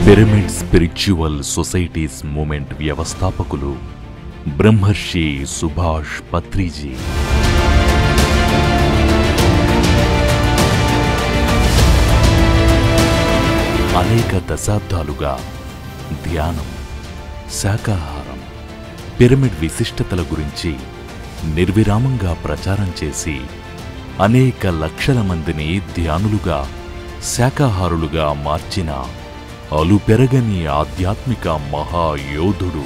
pyramid spiritual societies moment వ్యవస్థాపకులు బ్రహ్మర్షి సుభాష్ పత్రిజీ అనేక దశాబ్దాలుగా ధ్యానం శాకాహారం పిరమిడ్ విశిష్టతల గురించి నిర్విరామంగా ప్రచారం చేసి అనేక లక్షల మందిని ధ్యానులుగా శాకాహారులుగా మార్చిన అలుపెరగని ఆధ్యాత్మిక మహాయోధుడు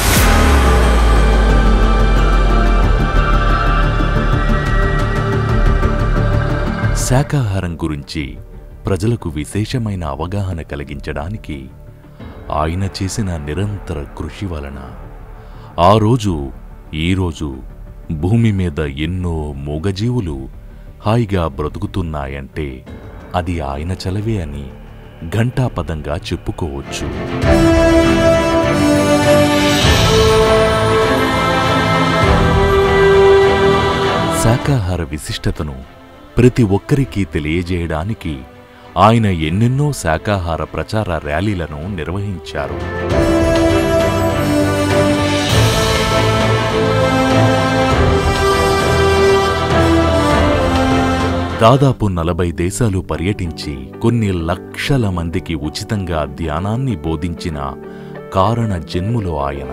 శాకాహారం గురించి ప్రజలకు విశేషమైన అవగాహన కలిగించడానికి ఆయన చేసిన నిరంతర కృషి వలన ఆ రోజు ఈరోజు భూమి మీద ఎన్నో మూగజీవులు హాయిగా బ్రతుకుతున్నాయంటే అది ఆయన చలవే అని ఘంటాపదంగా చెప్పుకోవచ్చు శాకాహార విశిష్టతను ప్రతి ఒక్కరికి తెలియజేయడానికి ఆయన ఎన్నెన్నో శాకాహార ప్రచార ర్యాలీలను నిర్వహించారు దాదాపు నలభై దేశాలు పర్యటించి కొన్ని లక్షల మందికి ఉచితంగా ధ్యానాన్ని బోధించిన కారణ జన్ములో ఆయన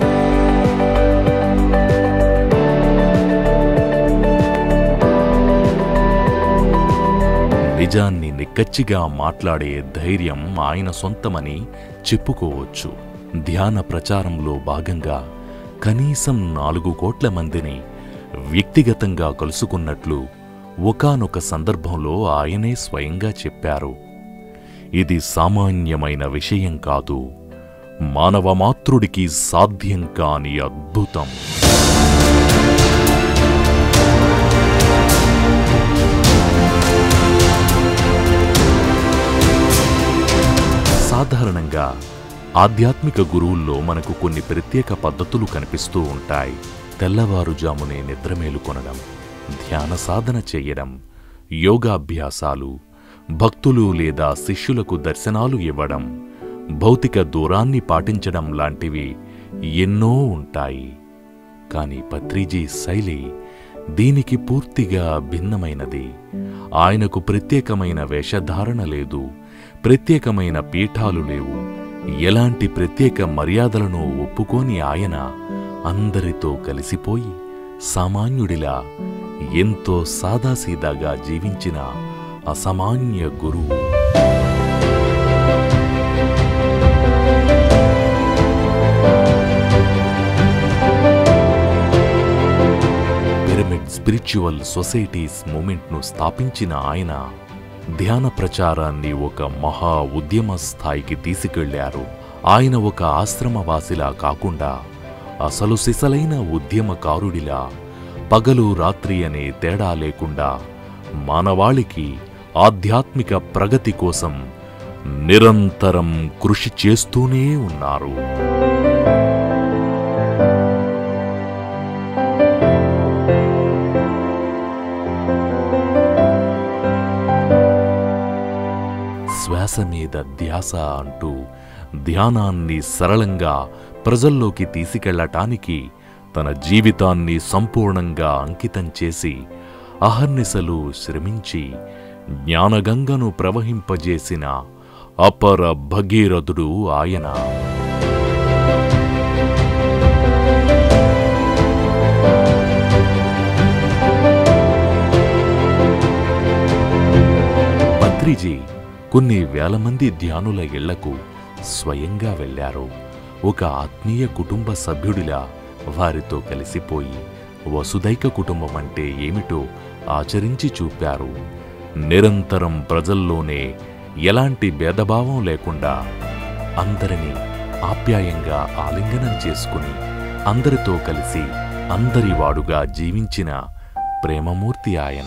నిజాన్ని నిక్కచ్చిగా మాట్లాడే ధైర్యం ఆయన సొంతమని చెప్పుకోవచ్చు ధ్యాన ప్రచారంలో భాగంగా కనీసం నాలుగు కోట్ల మందిని వ్యక్తిగతంగా కలుసుకున్నట్లు ఒకానొక సందర్భంలో ఆయనే స్వయంగా చెప్పారు ఇది సామాన్యమైన విషయం కాదు మానవమాతృడికి సాధ్యం కాని అద్భుతం సాధారణంగా ఆధ్యాత్మిక గురువుల్లో మనకు కొన్ని ప్రత్యేక పద్ధతులు కనిపిస్తూ ఉంటాయి తెల్లవారుజామునే నిద్రమేలుకొనడం ధ్యాన సాధన చేయడం యోగాభ్యాసాలు భక్తులు లేదా శిష్యులకు దర్శనాలు ఇవ్వడం భౌతిక దూరాన్ని పాటించడం లాంటివి ఎన్నో ఉంటాయి కాని పత్రిజీ శైలి దీనికి పూర్తిగా భిన్నమైనది ఆయనకు ప్రత్యేకమైన వేషధారణ లేదు ప్రత్యేకమైన పీఠాలు లేవు ఎలాంటి ప్రత్యేక మర్యాదలను ఒప్పుకోని ఆయన అందరితో కలిసిపోయి సామాన్యుడిలా ఎంతో సాదాసీదాగా జీవించిన అసామాన్య గురువు పిరమిడ్ స్పిరిచువల్ సొసైటీస్ మూమెంట్ను స్థాపించిన ఆయన ధ్యాన ప్రచారాన్ని ఒక మహా ఉద్యమ స్థాయికి తీసుకెళ్లారు ఆయన ఒక ఆశ్రమవాసిలా కాకుండా అసలు సిసలైన ఉద్యమకారుడిలా పగలు రాత్రి అనే తేడా లేకుండా మానవాళికి ఆధ్యాత్మిక ప్రగతి కోసం నిరంతరం కృషి చేస్తూనే ఉన్నారు శ్వాస మీద ధ్యాస అంటూ ధ్యానాన్ని సరళంగా ప్రజల్లోకి తీసుకెళ్లటానికి తన జీవితాన్ని సంపూర్ణంగా అంకితం చేసి అహర్నిశలు శ్రమించి జ్ఞానగంగను ప్రవహింపజేసిన అపర భగీరథుడు ఆయన పత్రిజీ కొన్ని వేల మంది ధ్యానుల ఇళ్లకు స్వయంగా వెళ్లారు ఒక ఆత్మీయ కుటుంబ సభ్యుడిలా వారితో కలిసిపోయి వసుదైక కుటుంబం అంటే ఏమిటో ఆచరించి చూపారు నిరంతరం ప్రజల్లోనే ఎలాంటి భేదభావం లేకుండా అందరినీ ఆప్యాయంగా ఆలింగనం చేసుకుని అందరితో కలిసి అందరివాడుగా జీవించిన ప్రేమమూర్తి ఆయన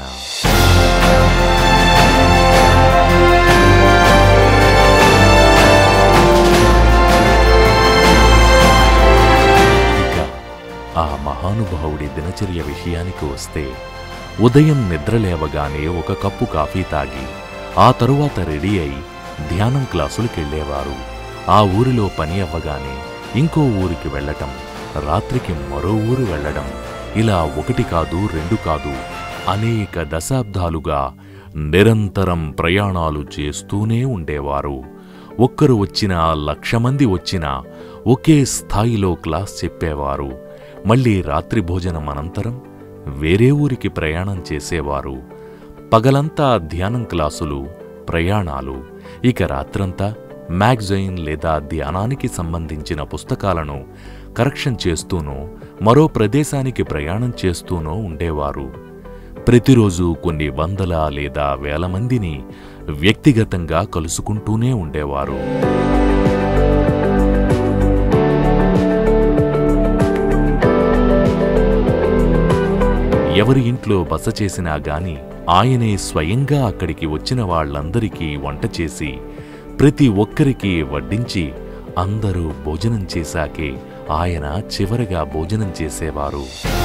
ఇక ఆ మహానుభావుడి దినచర్య విషయానికి వస్తే ఉదయం నిద్రలేవగానే ఒక కప్పు కాఫీ తాగి ఆ తరువాత రెడీ అయి ధ్యానం క్లాసులకెళ్లేవారు ఆ ఊరిలో పని అవ్వగానే ఇంకో ఊరికి వెళ్ళటం రాత్రికి మరో ఊరు వెళ్ళడం ఇలా ఒకటి కాదు రెండు కాదు అనేక దశాబ్దాలుగా నిరంతరం ప్రయాణాలు చేస్తూనే ఉండేవారు ఒక్కరు వచ్చినా లక్ష మంది వచ్చినా ఒకే స్థాయిలో క్లాస్ చెప్పేవారు మళ్ళీ రాత్రి భోజనం అనంతరం వేరే ఊరికి ప్రయాణం చేసేవారు పగలంతా ధ్యానం క్లాసులు ప్రయాణాలు ఇక రాత్రంతా మ్యాగజైన్ లేదా ధ్యానానికి సంబంధించిన పుస్తకాలను కరెక్షన్ చేస్తూనో మరో ప్రదేశానికి ప్రయాణం చేస్తూనో ఉండేవారు ప్రతిరోజు కొన్ని వందల లేదా వేల మందిని వ్యక్తిగతంగా కలుసుకుంటూనే ఉండేవారు ఎవరి ఇంట్లో బస చేసినా గాని ఆయనే స్వయంగా అక్కడికి వచ్చిన వాళ్ళందరికీ వంట చేసి ప్రతి ఒక్కరికి వడ్డించి అందరూ భోజనం చేశాకే ఆయన చివరగా భోజనం చేసేవారు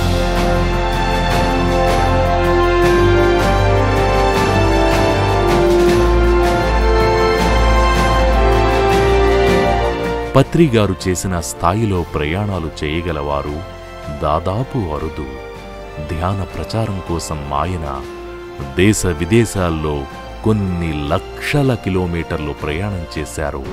పత్రిగారు చేసిన స్థాయిలో ప్రయాణాలు చేయగలవారు దాదాపు అరుదు ధ్యాన ప్రచారం కోసం ఆయన దేశ విదేశాల్లో కొన్ని లక్షల కిలోమీటర్లు ప్రయాణం చేశారు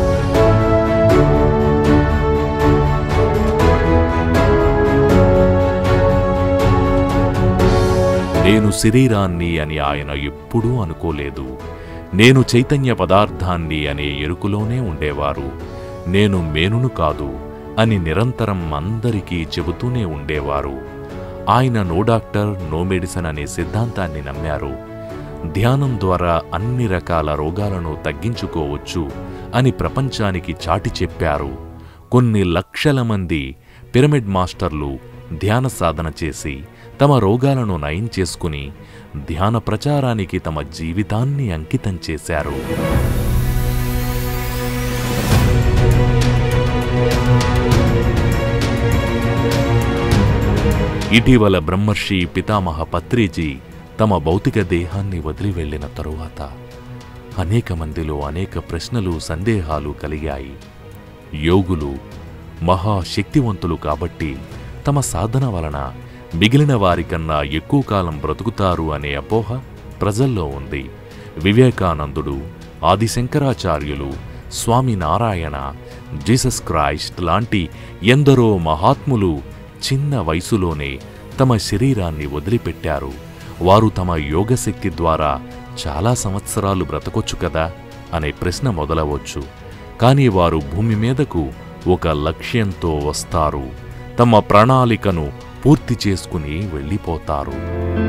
నేను శరీరాన్ని అని ఆయన ఎప్పుడూ అనుకోలేదు నేను చైతన్య పదార్థాన్ని అనే ఎరుకులోనే ఉండేవారు నేను మేనును కాదు అని నిరంతరం అందరికీ చెబుతూనే ఉండేవారు ఆయన నో డాక్టర్ నో మెడిసిన్ అనే సిద్ధాంతాన్ని నమ్మారు ధ్యానం ద్వారా అన్ని రకాల రోగాలను తగ్గించుకోవచ్చు అని ప్రపంచానికి చాటి చెప్పారు కొన్ని లక్షల మంది పిరమిడ్ మాస్టర్లు ధ్యాన సాధన చేసి తమ రోగాలను నయం చేసుకుని ధ్యాన ప్రచారానికి తమ జీవితాన్ని అంకితం చేశారు ఇటీవల బ్రహ్మర్షి పితామహ పత్రిజీ తమ భౌతిక దేహాన్ని వదిలి వెళ్ళిన తరువాత అనేక మందిలో అనేక ప్రశ్నలు సందేహాలు కలిగాయి యోగులు మహాశక్తివంతులు కాబట్టి తమ సాధన వలన మిగిలిన వారికన్నా ఎక్కువ కాలం బ్రతుకుతారు అనే అపోహ ప్రజల్లో ఉంది వివేకానందుడు ఆదిశంకరాచార్యులు స్వామి నారాయణ జీసస్ క్రైస్ట్ లాంటి ఎందరో మహాత్ములు చిన్న వయసులోనే తమ శరీరాన్ని వదిలిపెట్టారు వారు తమ యోగశక్తి ద్వారా చాలా సంవత్సరాలు బ్రతకొచ్చు కదా అనే ప్రశ్న మొదలవచ్చు కానీ వారు భూమి మీదకు ఒక లక్ష్యంతో వస్తారు తమ ప్రణాళికను పూర్తి చేసుకుని వెళ్ళిపోతారు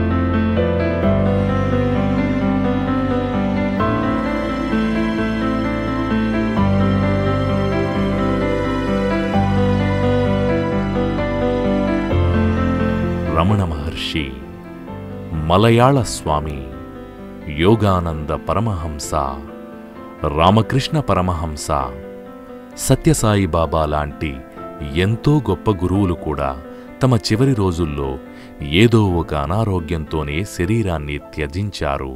రమణ మహర్షి మలయాళ స్వామి యోగానంద పరమహంస రామకృష్ణ పరమహంస సత్యసాయి బాబా లాంటి ఎంతో గొప్ప గురువులు కూడా తమ చివరి రోజుల్లో ఏదో ఒక అనారోగ్యంతోనే శరీరాన్ని త్యజించారు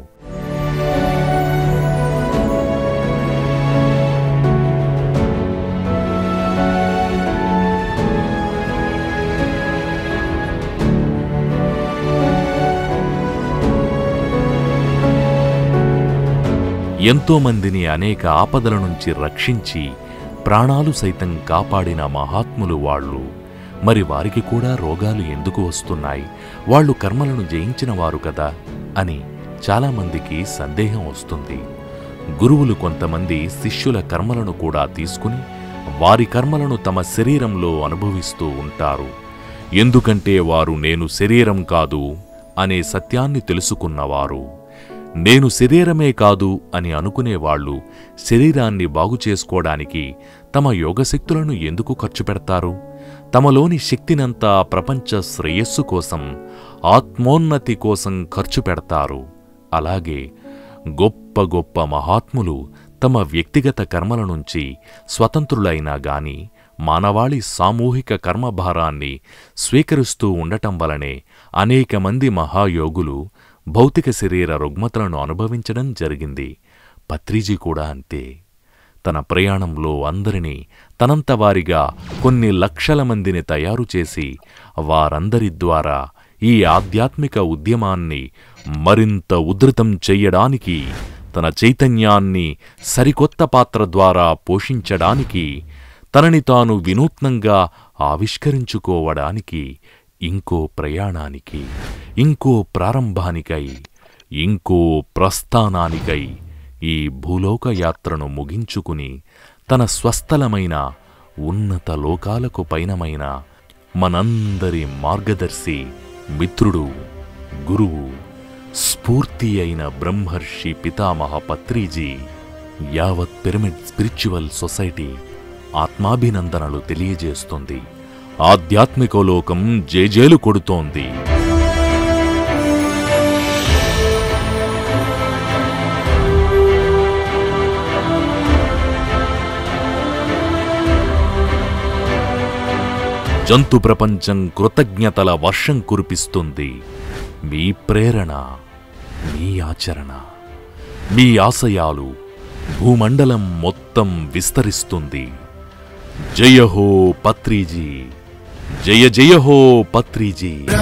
ఎంతో మందిని అనేక ఆపదల నుంచి రక్షించి ప్రాణాలు సైతం కాపాడిన మహాత్ములు వాళ్ళు మరి వారికి కూడా రోగాలు ఎందుకు వస్తున్నాయి వాళ్ళు కర్మలను జయించిన వారు కదా అని చాలామందికి సందేహం వస్తుంది గురువులు కొంతమంది శిష్యుల కర్మలను కూడా తీసుకుని వారి కర్మలను తమ శరీరంలో అనుభవిస్తూ ఉంటారు ఎందుకంటే వారు నేను శరీరం కాదు అనే సత్యాన్ని తెలుసుకున్నవారు నేను శరీరమే కాదు అని అనుకునేవాళ్లు శరీరాన్ని బాగు చేసుకోవడానికి తమ యోగశక్తులను ఎందుకు ఖర్చు పెడతారు తమలోని శక్తినంతా ప్రపంచ శ్రేయస్సు కోసం ఆత్మోన్నతి కోసం ఖర్చు పెడతారు అలాగే గొప్ప గొప్ప మహాత్ములు తమ వ్యక్తిగత కర్మల నుంచి స్వతంత్రులైనా గాని మానవాళి సామూహిక కర్మభారాన్ని స్వీకరిస్తూ ఉండటం వలనే అనేక మంది మహాయోగులు భౌతిక శరీర రుగ్మతలను అనుభవించడం జరిగింది పత్రిజీ కూడా అంతే తన ప్రయాణంలో అందరినీ తనంత వారిగా కొన్ని లక్షల మందిని తయారు చేసి వారందరి ద్వారా ఈ ఆధ్యాత్మిక ఉద్యమాన్ని మరింత ఉధృతం చెయ్యడానికి తన చైతన్యాన్ని సరికొత్త పాత్ర ద్వారా పోషించడానికి తనని తాను వినూత్నంగా ఆవిష్కరించుకోవడానికి ఇంకో ప్రయాణానికి ఇంకో ప్రారంభానికై ఇంకో ప్రస్థానానికై ఈ భూలోక యాత్రను ముగించుకుని తన స్వస్థలమైన ఉన్నత లోకాలకు పైనమైన మనందరి మార్గదర్శి మిత్రుడు గురువు స్ఫూర్తి అయిన బ్రహ్మర్షి పితామహ పత్రిజీ యావత్ పిరమిడ్ స్పిరిచువల్ సొసైటీ ఆత్మాభినందనలు తెలియజేస్తుంది ఆధ్యాత్మిక లోకం జేజేలు కొడుతోంది జంతు ప్రపంచం కృతజ్ఞతల వర్షం కురిపిస్తుంది మీ ప్రేరణ మీ ఆచరణ మీ ఆశయాలు భూమండలం మొత్తం విస్తరిస్తుంది జయ హో పత్రిజీ జయ జయ హో పత్రిజీ